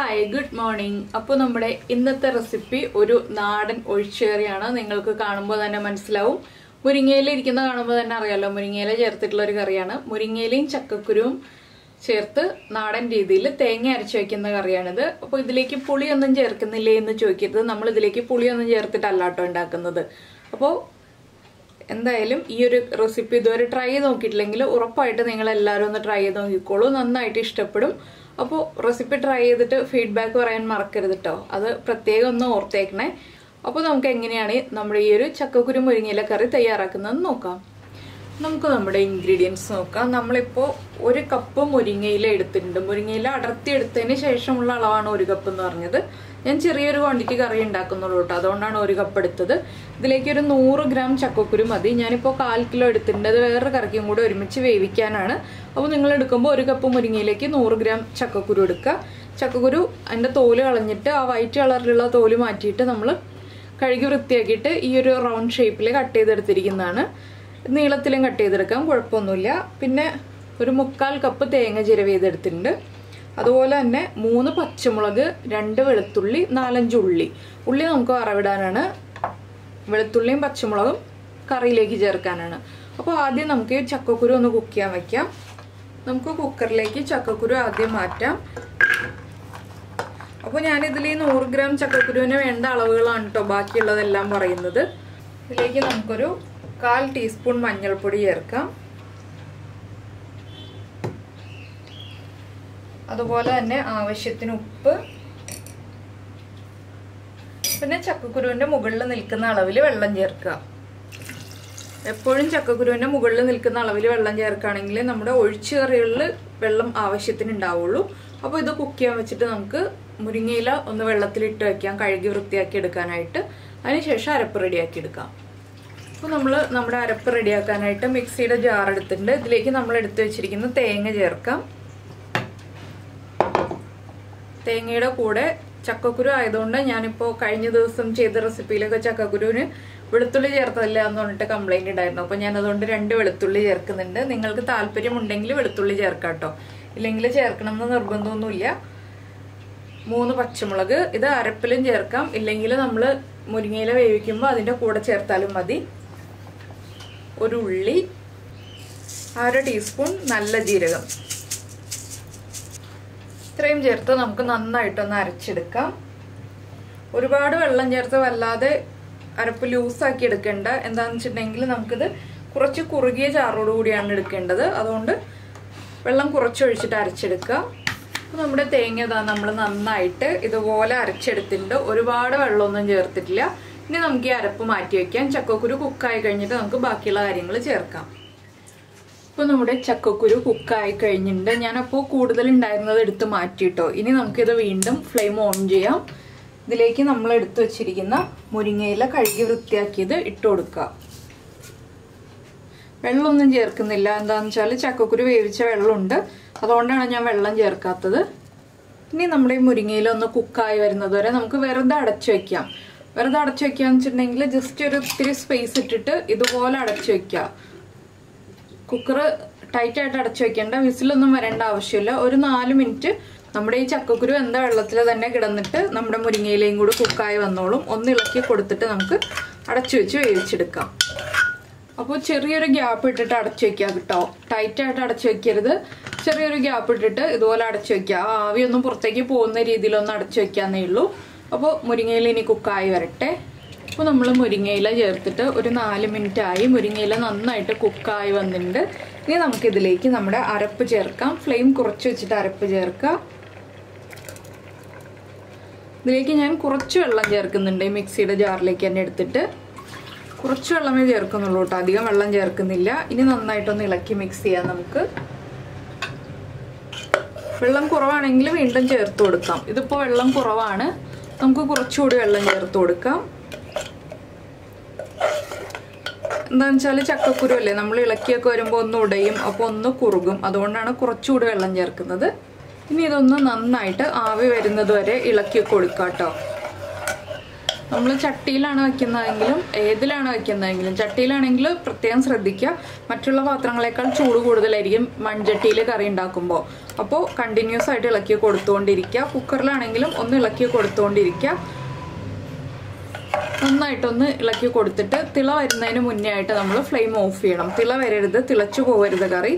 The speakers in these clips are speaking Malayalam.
ഹായ് ഗുഡ് മോർണിംഗ് അപ്പോൾ നമ്മുടെ ഇന്നത്തെ റെസിപ്പി ഒരു നാടൻ ഒഴിച്ചുകറിയാണ് നിങ്ങൾക്ക് കാണുമ്പോൾ തന്നെ മനസ്സിലാവും മുരിങ്ങയില ഇരിക്കുന്ന കാണുമ്പോൾ തന്നെ അറിയാലോ മുരിങ്ങയില ചേർത്തിട്ടുള്ള ഒരു കറിയാണ് മുരിങ്ങയിലയും ചക്കക്കുരുവും ചേർത്ത് നാടൻ രീതിയിൽ തേങ്ങ അരച്ച് വയ്ക്കുന്ന കറിയാണിത് അപ്പോൾ ഇതിലേക്ക് പുളിയൊന്നും ചേർക്കുന്നില്ലേ എന്ന് ചോദിക്കരുത് നമ്മൾ ഇതിലേക്ക് പുളിയൊന്നും ചേർത്തിട്ടല്ല കേട്ടോ ഉണ്ടാക്കുന്നത് അപ്പോൾ എന്തായാലും ഈ ഒരു റെസിപ്പി ഇതുവരെ ട്രൈ ചെയ്ത് നോക്കിയിട്ടില്ലെങ്കിൽ ഉറപ്പായിട്ട് നിങ്ങൾ എല്ലാവരും ഒന്ന് ട്രൈ ചെയ്ത് നോക്കിക്കോളൂ നന്നായിട്ട് ഇഷ്ടപ്പെടും അപ്പോൾ റെസിപ്പി ട്രൈ ചെയ്തിട്ട് ഫീഡ്ബാക്ക് പറയാൻ മറക്കരുത് കേട്ടോ അത് പ്രത്യേകം ഒന്ന് ഓർത്തേക്കണേ അപ്പോൾ നമുക്ക് എങ്ങനെയാണ് നമ്മുടെ ഈ ഒരു ചക്കക്കുരു മുരിങ്ങയില കറി തയ്യാറാക്കുന്നതെന്ന് നോക്കാം നമുക്ക് നമ്മുടെ ഇൻഗ്രീഡിയൻസ് നോക്കാം നമ്മളിപ്പോൾ ഒരു കപ്പ് മുരിങ്ങയില എടുത്തിട്ടുണ്ട് മുരിങ്ങയില അടർത്തി എടുത്തതിന് ശേഷമുള്ള അളവാണ് ഒരു കപ്പ് എന്ന് പറഞ്ഞത് ഞാൻ ചെറിയൊരു ക്വാണ്ടിറ്റി കറി ഉണ്ടാക്കുന്നുള്ളൂ കേട്ടോ അതുകൊണ്ടാണ് ഒരു കപ്പ് എടുത്തത് ഇതിലേക്ക് ഒരു നൂറ് ഗ്രാം ചക്കക്കുരു മതി ഞാനിപ്പോൾ കാൽ കിലോ എടുത്തിട്ടുണ്ട് അത് വേറെ കറിക്കും കൂടി ഒരുമിച്ച് വേവിക്കാനാണ് അപ്പോൾ നിങ്ങൾ എടുക്കുമ്പോൾ ഒരു കപ്പ് മുരിങ്ങയിലേക്ക് നൂറ് ഗ്രാം ചക്കക്കുരു എടുക്കുക ചക്കക്കുരു അതിൻ്റെ തോല് കളഞ്ഞിട്ട് ആ വൈറ്റ് കളറിലുള്ള തോല് മാറ്റിയിട്ട് നമ്മൾ കഴുകി വൃത്തിയാക്കിയിട്ട് ഈ ഒരു റൗണ്ട് ഷേപ്പിൽ കട്ട് ചെയ്തെടുത്തിരിക്കുന്നതാണ് നീളത്തിലും കട്ട് ചെയ്തെടുക്കാം കുഴപ്പമൊന്നുമില്ല പിന്നെ ഒരു മുക്കാൽ കപ്പ് തേങ്ങ ചിരവ് ചെയ്തെടുത്തിട്ടുണ്ട് അതുപോലെ തന്നെ മൂന്ന് പച്ചമുളക് രണ്ട് വെളുത്തുള്ളി നാലഞ്ച് ഉള്ളി ഉള്ളി നമുക്ക് വറവിടാനാണ് വെളുത്തുള്ളിയും പച്ചമുളകും കറിയിലേക്ക് ചേർക്കാനാണ് അപ്പോൾ ആദ്യം നമുക്ക് ഈ ചക്കക്കുരു ഒന്ന് കുക്ക് ചെയ്യാൻ വയ്ക്കാം നമുക്ക് കുക്കറിലേക്ക് ചക്കക്കുരു ആദ്യം മാറ്റാം അപ്പോൾ ഞാനിതിൽ ഈ നൂറ് ഗ്രാം ചക്കക്കുരുവിന് വേണ്ട അളവുകളാണ് കേട്ടോ ബാക്കിയുള്ളതെല്ലാം പറയുന്നത് ഇതിലേക്ക് നമുക്കൊരു കാൽ ടീസ്പൂൺ മഞ്ഞൾപ്പൊടി ചേർക്കാം അതുപോലെ തന്നെ ആവശ്യത്തിന് ഉപ്പ് പിന്നെ ചക്കക്കുരുവിൻ്റെ മുകളിൽ നിൽക്കുന്ന അളവിൽ വെള്ളം ചേർക്കുക എപ്പോഴും ചക്കക്കുരുവിൻ്റെ മുകളിൽ നിൽക്കുന്ന അളവിൽ വെള്ളം ചേർക്കുകയാണെങ്കിൽ നമ്മുടെ ഒഴിച്ചു കറികളിൽ വെള്ളം ആവശ്യത്തിന് ഉണ്ടാവുള്ളൂ അപ്പോൾ ഇത് കുക്ക് ചെയ്യാൻ വെച്ചിട്ട് നമുക്ക് മുരിങ്ങയില ഒന്ന് വെള്ളത്തിലിട്ട് വയ്ക്കാം കഴുകി വൃത്തിയാക്കി എടുക്കാനായിട്ട് അതിനുശേഷം അരപ്പ് റെഡിയാക്കി എടുക്കാം അപ്പോൾ നമ്മൾ നമ്മുടെ അരപ്പ് റെഡിയാക്കാനായിട്ട് മിക്സിയുടെ ജാർ എടുത്തിട്ടുണ്ട് ഇതിലേക്ക് നമ്മൾ എടുത്തു വെച്ചിരിക്കുന്ന തേങ്ങ ചേർക്കാം തേങ്ങയുടെ കൂടെ ചക്കക്കുരു ആയതുകൊണ്ട് ഞാനിപ്പോൾ കഴിഞ്ഞ ദിവസം ചെയ്ത റെസിപ്പിയിലൊക്കെ ചക്കക്കുരുവിന് വെളുത്തുള്ളി ചേർത്തതില്ല എന്ന് പറഞ്ഞിട്ട് കംപ്ലൈന്റ് ഉണ്ടായിരുന്നു അപ്പോൾ ഞാൻ അതുകൊണ്ട് രണ്ട് വെളുത്തുള്ളി ചേർക്കുന്നുണ്ട് നിങ്ങൾക്ക് താല്പര്യമുണ്ടെങ്കിൽ വെളുത്തുള്ളി ചേർക്കാം കേട്ടോ ഇല്ലെങ്കിൽ ചേർക്കണം എന്ന് നിർബന്ധമൊന്നുമില്ല മൂന്ന് പച്ചമുളക് ഇത് അരപ്പിലും ചേർക്കാം ഇല്ലെങ്കിൽ നമ്മൾ മുരിങ്ങയില വേവിക്കുമ്പോൾ അതിൻ്റെ കൂടെ ചേർത്താലും മതി ഒരു ഉള്ളി അര ടീസ്പൂൺ നല്ല ജീരകം ഇത്രയും ചേർത്ത് നമുക്ക് നന്നായിട്ടൊന്ന് അരച്ചെടുക്കാം ഒരുപാട് വെള്ളം ചേർത്ത് വല്ലാതെ അരപ്പ് ലൂസാക്കി എടുക്കേണ്ട എന്താണെന്ന് വെച്ചിട്ടുണ്ടെങ്കിൽ നമുക്കിത് കുറച്ച് കുറുകിയ ചാറോട് കൂടിയാണ് എടുക്കേണ്ടത് അതുകൊണ്ട് വെള്ളം കുറച്ചൊഴിച്ചിട്ട് അരച്ചെടുക്കുക അപ്പോൾ നമ്മുടെ തേങ്ങ ഇതാ നമ്മൾ നന്നായിട്ട് ഇതുപോലെ അരച്ചെടുത്തിട്ടുണ്ട് ഒരുപാട് വെള്ളമൊന്നും ചേർത്തിട്ടില്ല ഇനി നമുക്ക് ഈ അരപ്പ് മാറ്റി വയ്ക്കാം ചക്കക്കുരു കുക്കായി കഴിഞ്ഞിട്ട് നമുക്ക് ബാക്കിയുള്ള കാര്യങ്ങൾ ചേർക്കാം ഇപ്പോൾ നമ്മുടെ ചക്കക്കുരു കുക്കായി കഴിഞ്ഞിട്ടുണ്ട് ഞാനപ്പോൾ കൂടുതൽ ഉണ്ടായിരുന്നത് എടുത്ത് മാറ്റിയിട്ടോ ഇനി നമുക്കിത് വീണ്ടും ഫ്ലെയിം ഓൺ ചെയ്യാം ഇതിലേക്ക് നമ്മൾ എടുത്തു വെച്ചിരിക്കുന്ന മുരിങ്ങയില കഴുകി വൃത്തിയാക്കിയത് ഇട്ട് കൊടുക്കുക വെള്ളമൊന്നും ചേർക്കുന്നില്ല എന്താണെന്ന് വെച്ചാൽ ചക്കക്കുരു വേവിച്ച വെള്ളമുണ്ട് അതുകൊണ്ടാണ് ഞാൻ വെള്ളം ചേർക്കാത്തത് ഇനി നമ്മുടെ ഈ മുരിങ്ങയില ഒന്ന് കുക്കായി വരുന്നത് വരെ നമുക്ക് വെറുതെ അടച്ചു വെക്കാം വെറുതെ അടച്ചു വെക്കാന്ന് വെച്ചിട്ടുണ്ടെങ്കിൽ ജസ്റ്റ് ഒരു ഇത്തിരി സ്പേസ് ഇട്ടിട്ട് ഇതുപോലെ അടച്ചു വെക്കുക കുക്കർ ടൈറ്റ് ആയിട്ട് അടച്ചു വെക്കേണ്ട വിസിലൊന്നും വരേണ്ട ആവശ്യമില്ല ഒരു നാല് മിനിറ്റ് നമ്മുടെ ഈ ചക്കക്കുരു എന്താ വെള്ളത്തിൽ തന്നെ കിടന്നിട്ട് നമ്മുടെ മുരിങ്ങയിലയും കൂടി കുക്കായി വന്നോളും ഒന്ന് ഇളക്കി കൊടുത്തിട്ട് നമുക്ക് അടച്ചു വെച്ച് വേവിച്ചെടുക്കാം അപ്പോൾ ചെറിയൊരു ഗ്യാപ്പ് ഇട്ടിട്ട് അടച്ചു വെക്കുക കേട്ടോ ടൈറ്റ് ആയിട്ട് അടച്ചു വെക്കരുത് ചെറിയൊരു ഗ്യാപ്പ് ഇട്ടിട്ട് ഇതുപോലെ അടച്ചു വെക്കുക ആവിയൊന്നും പുറത്തേക്ക് പോകുന്ന രീതിയിലൊന്ന് അടച്ചു വെക്കാന്നേ ഉള്ളൂ അപ്പോൾ മുരിങ്ങയില ഇനി കുക്കായി വരട്ടെ അപ്പോൾ നമ്മൾ മുരിങ്ങയില ചേർത്തിട്ട് ഒരു നാല് മിനിറ്റ് ആയി മുരിങ്ങയില നന്നായിട്ട് കുക്കായി വന്നിട്ടുണ്ട് ഇനി നമുക്കിതിലേക്ക് നമ്മുടെ അരപ്പ് ചേർക്കാം ഫ്ലെയിം കുറച്ച് വെച്ചിട്ട് അരപ്പ് ചേർക്കുക ഇതിലേക്ക് ഞാൻ കുറച്ച് വെള്ളം ചേർക്കുന്നുണ്ട് ഈ മിക്സിയുടെ ജാറിലേക്ക് തന്നെ എടുത്തിട്ട് കുറച്ച് വെള്ളമേ ചേർക്കുന്നുള്ളൂ കേട്ടോ അധികം വെള്ളം ചേർക്കുന്നില്ല ഇനി നന്നായിട്ടൊന്ന് ഇളക്കി മിക്സ് ചെയ്യാം നമുക്ക് വെള്ളം കുറവാണെങ്കിൽ വീണ്ടും ചേർത്ത് കൊടുക്കാം ഇതിപ്പോൾ വെള്ളം കുറവാണ് നമുക്ക് കുറച്ചുകൂടി വെള്ളം ചേർത്ത് കൊടുക്കാം എന്താണെന്ന് വെച്ചാൽ ചക്കക്കുരു അല്ലേ നമ്മൾ ഇളക്കിയൊക്കെ വരുമ്പോൾ ഒന്ന് ഉടയും അപ്പോൾ ഒന്ന് കുറുകും അതുകൊണ്ടാണ് കുറച്ചുകൂടി വെള്ളം ചേർക്കുന്നത് ഇനി ഇതൊന്ന് നന്നായിട്ട് ആവി വരുന്നത് വരെ ഇളക്കി കൊടുക്കാം കേട്ടോ നമ്മൾ ചട്ടിയിലാണ് വെക്കുന്നതെങ്കിലും ഏതിലാണ് വെക്കുന്നതെങ്കിലും ചട്ടിയിലാണെങ്കിൽ പ്രത്യേകം ശ്രദ്ധിക്കുക മറ്റുള്ള പാത്രങ്ങളെക്കാൾ ചൂട് കൂടുതലായിരിക്കും മൺചട്ടിയിൽ കറി ഉണ്ടാക്കുമ്പോൾ അപ്പോൾ കണ്ടിന്യൂസ് ആയിട്ട് ഇളക്കി കൊടുത്തുകൊണ്ടിരിക്കുക കുക്കറിലാണെങ്കിലും ഒന്ന് ഇളക്കി കൊടുത്തുകൊണ്ടിരിക്കുക നന്നായിട്ടൊന്ന് ഇളക്കി കൊടുത്തിട്ട് തിള വരുന്നതിന് മുന്നേ ആയിട്ട് നമ്മൾ ഫ്ലെയിം ഓഫ് ചെയ്യണം തിള വരരുത് തിളച്ചു പോകരുത് കറി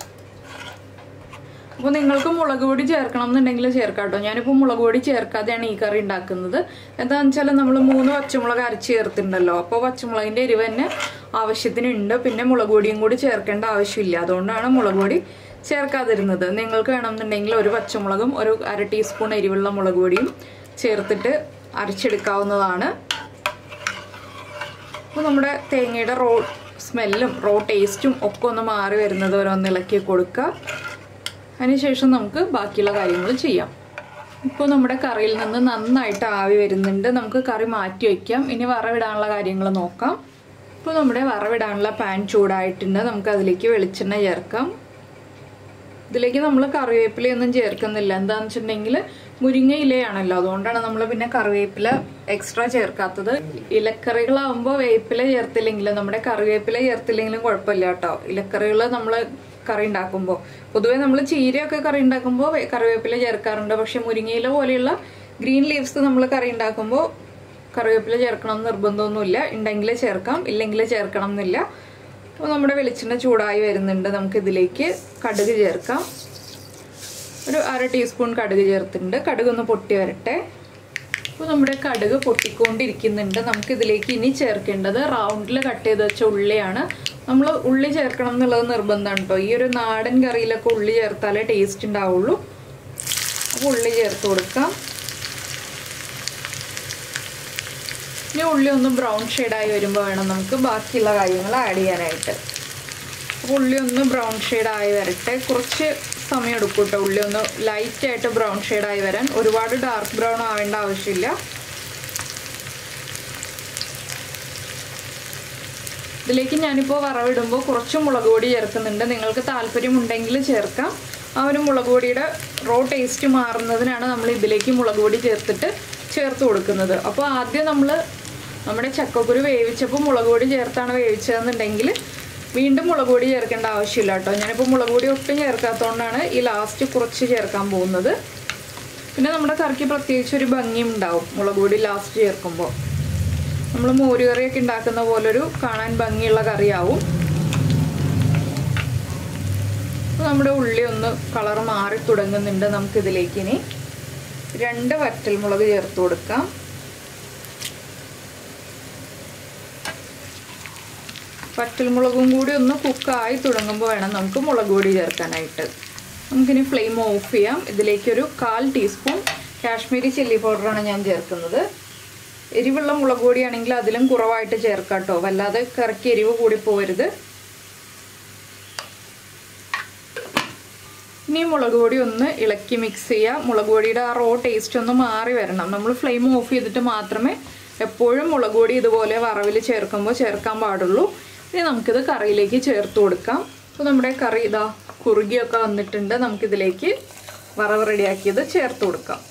അപ്പോൾ നിങ്ങൾക്ക് മുളക് പൊടി ചേർക്കണം എന്നുണ്ടെങ്കിൽ ചേർക്കാം കേട്ടോ ഞാനിപ്പോൾ മുളക് പൊടി ചേർക്കാതെയാണ് ഈ കറി ഉണ്ടാക്കുന്നത് എന്താണെന്ന് വെച്ചാൽ നമ്മൾ മൂന്ന് പച്ചമുളക് അരച്ച് ചേർത്തിട്ടുണ്ടല്ലോ അപ്പോൾ പച്ചമുളകിൻ്റെ എരിവ് തന്നെ ആവശ്യത്തിനുണ്ട് പിന്നെ മുളക് പൊടിയും കൂടി ചേർക്കേണ്ട ആവശ്യമില്ല അതുകൊണ്ടാണ് മുളക് പൊടി ചേർക്കാതിരുന്നത് നിങ്ങൾക്ക് വേണമെന്നുണ്ടെങ്കിൽ ഒരു പച്ചമുളകും ഒരു അര ടീസ്പൂൺ എരിവുള്ള മുളക് പൊടിയും ചേർത്തിട്ട് അരച്ചെടുക്കാവുന്നതാണ് അപ്പോൾ നമ്മുടെ തേങ്ങയുടെ റോ സ്മെല്ലും റോ ടേസ്റ്റും ഒക്കെ ഒന്ന് മാറി വരുന്നത് വരെ ഒന്ന് ഇളക്കി കൊടുക്കുക അതിനുശേഷം നമുക്ക് ബാക്കിയുള്ള കാര്യങ്ങൾ ചെയ്യാം ഇപ്പോൾ നമ്മുടെ കറിയിൽ നിന്ന് നന്നായിട്ട് ആവി വരുന്നുണ്ട് നമുക്ക് കറി മാറ്റി വയ്ക്കാം ഇനി വറവിടാനുള്ള കാര്യങ്ങൾ നോക്കാം ഇപ്പോൾ നമ്മുടെ വറവിടാനുള്ള പാൻ ചൂടായിട്ടുണ്ട് നമുക്ക് അതിലേക്ക് വെളിച്ചെണ്ണ ചേർക്കാം ഇതിലേക്ക് നമ്മൾ കറിവേപ്പിലയൊന്നും ചേർക്കുന്നില്ല എന്താണെന്ന് വെച്ചിട്ടുണ്ടെങ്കിൽ മുരിങ്ങ ഇലയാണല്ലോ അതുകൊണ്ടാണ് നമ്മൾ പിന്നെ കറിവേപ്പില എക്സ്ട്രാ ചേർക്കാത്തത് ഇലക്കറികളാവുമ്പോൾ വേപ്പില ചേർത്തില്ലെങ്കിലും നമ്മുടെ കറിവേപ്പില ചേർത്തില്ലെങ്കിലും കുഴപ്പമില്ല കേട്ടോ ഇലക്കറികൾ നമ്മൾ കറി ഉണ്ടാക്കുമ്പോൾ പൊതുവെ നമ്മൾ ചീരയൊക്കെ കറി ഉണ്ടാക്കുമ്പോൾ കറിവേപ്പില ചേർക്കാറുണ്ട് പക്ഷെ മുരിങ്ങയില പോലെയുള്ള ഗ്രീൻ ലീവ്സ് നമ്മൾ കറി ഉണ്ടാക്കുമ്പോൾ കറിവേപ്പില ചേർക്കണം എന്ന് നിർബന്ധമൊന്നുമില്ല ഉണ്ടെങ്കിൽ ചേർക്കാം ഇല്ലെങ്കിൽ ചേർക്കണം എന്നില്ല അപ്പോൾ നമ്മുടെ വെളിച്ചെണ്ണ ചൂടായി വരുന്നുണ്ട് നമുക്ക് ഇതിലേക്ക് കടുക് ചേർക്കാം ഒരു അര ടീസ്പൂൺ കടുക് ചേർത്തിട്ടുണ്ട് കടുക് ഒന്ന് പൊട്ടി വരട്ടെ അപ്പോൾ നമ്മുടെ കടുക് പൊട്ടിക്കൊണ്ടിരിക്കുന്നുണ്ട് നമുക്ക് ഇതിലേക്ക് ഇനി ചേർക്കേണ്ടത് റൗണ്ടിൽ കട്ട് ചെയ്ത് വെച്ച ഉള്ളിയാണ് നമ്മൾ ഉള്ളി ചേർക്കണം എന്നുള്ളത് നിർബന്ധമാണ് കേട്ടോ ഈ ഒരു നാടൻ കറിയിലൊക്കെ ഉള്ളി ചേർത്താലേ ടേസ്റ്റ് ഉണ്ടാവുള്ളൂ അപ്പോൾ ഉള്ളി ചേർത്ത് കൊടുക്കാം ഇനി ഉള്ളി ഒന്ന് ബ്രൗൺ ഷെയ്ഡായി വരുമ്പോൾ വേണം നമുക്ക് ബാക്കിയുള്ള കാര്യങ്ങൾ ആഡ് ചെയ്യാനായിട്ട് അപ്പോൾ ഉള്ളി ഒന്ന് ബ്രൗൺ ഷെയ്ഡായി വരട്ടെ കുറച്ച് സമയം എടുക്കും കേട്ടോ ഉള്ളി ഒന്ന് ലൈറ്റായിട്ട് ബ്രൗൺ ഷെയ്ഡായി വരാൻ ഒരുപാട് ഡാർക്ക് ബ്രൗൺ ആവേണ്ട ആവശ്യമില്ല ഇതിലേക്ക് ഞാനിപ്പോൾ വറവിടുമ്പോൾ കുറച്ച് മുളക് പൊടി ചേർക്കുന്നുണ്ട് നിങ്ങൾക്ക് താല്പര്യമുണ്ടെങ്കിൽ ചേർക്കാം ആ ഒരു മുളക് പൊടിയുടെ റോ ടേസ്റ്റ് മാറുന്നതിനാണ് നമ്മൾ ഇതിലേക്ക് മുളക് പൊടി ചേർത്തിട്ട് ചേർത്ത് കൊടുക്കുന്നത് അപ്പോൾ ആദ്യം നമ്മൾ നമ്മുടെ ചക്കക്കുരു വേവിച്ചപ്പോൾ മുളക് പൊടി ചേർത്താണ് വേവിച്ചതെന്നുണ്ടെങ്കിൽ വീണ്ടും മുളക് പൊടി ചേർക്കേണ്ട ആവശ്യമില്ല കേട്ടോ ഞാനിപ്പോൾ മുളക് പൊടി ഒട്ടും ചേർക്കാത്തതുകൊണ്ടാണ് ഈ ലാസ്റ്റ് കുറച്ച് ചേർക്കാൻ പോകുന്നത് പിന്നെ നമ്മുടെ കറിക്ക് പ്രത്യേകിച്ച് ഒരു ഭംഗിയും ഉണ്ടാവും മുളക് പൊടി ലാസ്റ്റ് ചേർക്കുമ്പോൾ നമ്മൾ മോരുകറിയൊക്കെ ഉണ്ടാക്കുന്ന പോലൊരു കാണാൻ ഭംഗിയുള്ള കറിയാവും നമ്മുടെ ഉള്ളി ഒന്ന് കളർ മാറി തുടങ്ങുന്നുണ്ട് നമുക്കിതിലേക്ക് ഇനി രണ്ട് വറ്റൽമുളക് ചേർത്ത് കൊടുക്കാം വറ്റൽമുളകും കൂടി ഒന്ന് കുക്കായി തുടങ്ങുമ്പോൾ വേണം നമുക്ക് മുളക് പൊടി ചേർക്കാനായിട്ട് നമുക്കിനി ഫ്ലെയിം ഓഫ് ചെയ്യാം ഇതിലേക്കൊരു കാൽ ടീസ്പൂൺ കാശ്മീരി ചില്ലി പൗഡറാണ് ഞാൻ ചേർക്കുന്നത് എരിവുള്ള മുളക് പൊടിയാണെങ്കിൽ അതിലും കുറവായിട്ട് ചേർക്കാം കേട്ടോ വല്ലാതെ കറക്കി എരിവ് കൂടി പോരുത് ഇനി മുളക് പൊടി ഒന്ന് ഇളക്കി മിക്സ് ചെയ്യുക മുളക് പൊടിയുടെ ആ റോ ടേസ്റ്റ് ഒന്ന് മാറി വരണം നമ്മൾ ഫ്ലെയിം ഓഫ് ചെയ്തിട്ട് മാത്രമേ എപ്പോഴും മുളക് പൊടി ഇതുപോലെ വറവിൽ ചേർക്കുമ്പോൾ ചേർക്കാൻ പാടുള്ളൂ ഇനി നമുക്കിത് കറിയിലേക്ക് ചേർത്ത് കൊടുക്കാം അപ്പോൾ നമ്മുടെ കറി ഇതാ കുറുകിയൊക്കെ വന്നിട്ടുണ്ട് നമുക്കിതിലേക്ക് വറവ് റെഡിയാക്കിയത് ചേർത്ത് കൊടുക്കാം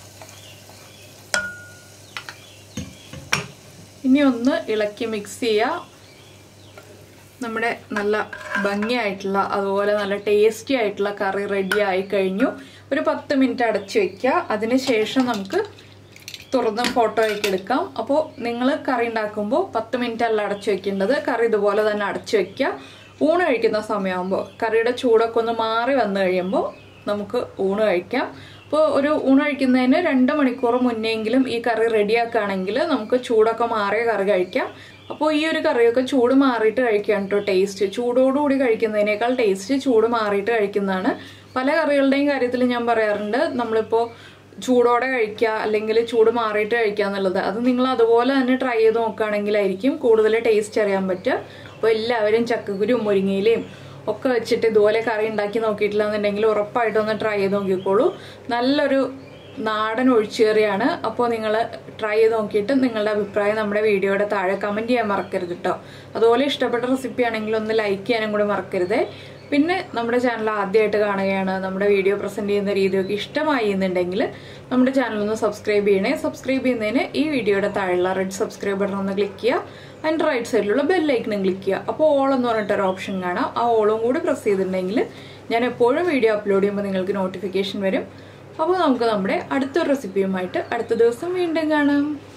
ഇനി ഒന്ന് ഇളക്കി മിക്സ് ചെയ്യുക നമ്മുടെ നല്ല ഭംഗിയായിട്ടുള്ള അതുപോലെ നല്ല ടേസ്റ്റി ആയിട്ടുള്ള കറി റെഡി ആയി കഴിഞ്ഞു ഒരു പത്ത് മിനിറ്റ് അടച്ചു വെക്കുക അതിനുശേഷം നമുക്ക് തുറന്ന് ഫോട്ടോ ഒക്കെ എടുക്കാം അപ്പോൾ നിങ്ങൾ കറി ഉണ്ടാക്കുമ്പോൾ പത്ത് മിനിറ്റ് അല്ല അടച്ചു വെക്കേണ്ടത് കറി ഇതുപോലെ തന്നെ അടച്ചു വെക്കുക ഊണ് കഴിക്കുന്ന സമയമാകുമ്പോൾ കറിയുടെ ചൂടൊക്കെ ഒന്ന് മാറി വന്നു കഴിയുമ്പോൾ നമുക്ക് ഊണ് കഴിക്കാം അപ്പോൾ ഒരു ഊണ് കഴിക്കുന്നതിന് രണ്ട് മണിക്കൂർ മുന്നെങ്കിലും ഈ കറി റെഡിയാക്കുകയാണെങ്കിൽ നമുക്ക് ചൂടൊക്കെ മാറിയ കറി കഴിക്കാം അപ്പോൾ ഈ ഒരു കറിയൊക്കെ ചൂട് മാറിയിട്ട് കഴിക്കാൻ കേട്ടോ ടേസ്റ്റ് ചൂടോടുകൂടി കഴിക്കുന്നതിനേക്കാൾ ടേസ്റ്റ് ചൂട് മാറിയിട്ട് കഴിക്കുന്നതാണ് പല കറികളുടെയും കാര്യത്തിൽ ഞാൻ പറയാറുണ്ട് നമ്മളിപ്പോൾ ചൂടോടെ കഴിക്കുക അല്ലെങ്കിൽ ചൂട് മാറിയിട്ട് കഴിക്കുക എന്നുള്ളത് അത് നിങ്ങൾ അതുപോലെ തന്നെ ട്രൈ ചെയ്ത് നോക്കുകയാണെങ്കിലായിരിക്കും കൂടുതൽ ടേസ്റ്റ് അറിയാൻ പറ്റുക അപ്പോൾ എല്ലാവരും ചക്കക്കുരും മുരിങ്ങയിലയും ഒക്കെ വെച്ചിട്ട് ഇതുപോലെ കറി ഉണ്ടാക്കി നോക്കിയിട്ടില്ല എന്നുണ്ടെങ്കിൽ ഉറപ്പായിട്ടൊന്ന് ട്രൈ ചെയ്ത് നോക്കിക്കോളൂ നല്ലൊരു നാടൻ ഒഴിച്ചുകറിയാണ് അപ്പോൾ നിങ്ങൾ ട്രൈ ചെയ്ത് നോക്കിയിട്ട് നിങ്ങളുടെ അഭിപ്രായം നമ്മുടെ വീഡിയോയുടെ താഴെ കമൻറ്റ് ചെയ്യാൻ മറക്കരുത് കേട്ടോ അതുപോലെ ഇഷ്ടപ്പെട്ട റെസിപ്പി ആണെങ്കിൽ ഒന്ന് ലൈക്ക് ചെയ്യാനും കൂടി മറക്കരുത് പിന്നെ നമ്മുടെ ചാനൽ ആദ്യമായിട്ട് കാണുകയാണ് നമ്മുടെ വീഡിയോ പ്രസന്റ് ചെയ്യുന്ന രീതിയൊക്കെ ഇഷ്ടമായി എന്നുണ്ടെങ്കിൽ നമ്മുടെ ചാനൽ ഒന്ന് സബ്സ്ക്രൈബ് ചെയ്യണേ സബ്സ്ക്രൈബ് ചെയ്യുന്നതിന് ഈ വീഡിയോയുടെ താഴെയുള്ള റെഡ് സബ്സ്ക്രൈബ് ബട്ടൺ ഒന്ന് ക്ലിക്ക് ചെയ്യുക അതിൻ്റെ റൈറ്റ് സൈഡിലുള്ള ബെല്ലൈക്കണും ക്ലിക്ക് ചെയ്യുക അപ്പോൾ ഓൾ എന്ന് പറഞ്ഞിട്ടൊരു ഓപ്ഷൻ കാണാം ആ ഓളും കൂടി പ്രസ് ചെയ്തിട്ടുണ്ടെങ്കിൽ ഞാൻ എപ്പോഴും വീഡിയോ അപ്ലോഡ് ചെയ്യുമ്പോൾ നിങ്ങൾക്ക് നോട്ടിഫിക്കേഷൻ വരും അപ്പോൾ നമുക്ക് നമ്മുടെ അടുത്തൊരു റെസിപ്പിയുമായിട്ട് അടുത്ത ദിവസം വീണ്ടും കാണാം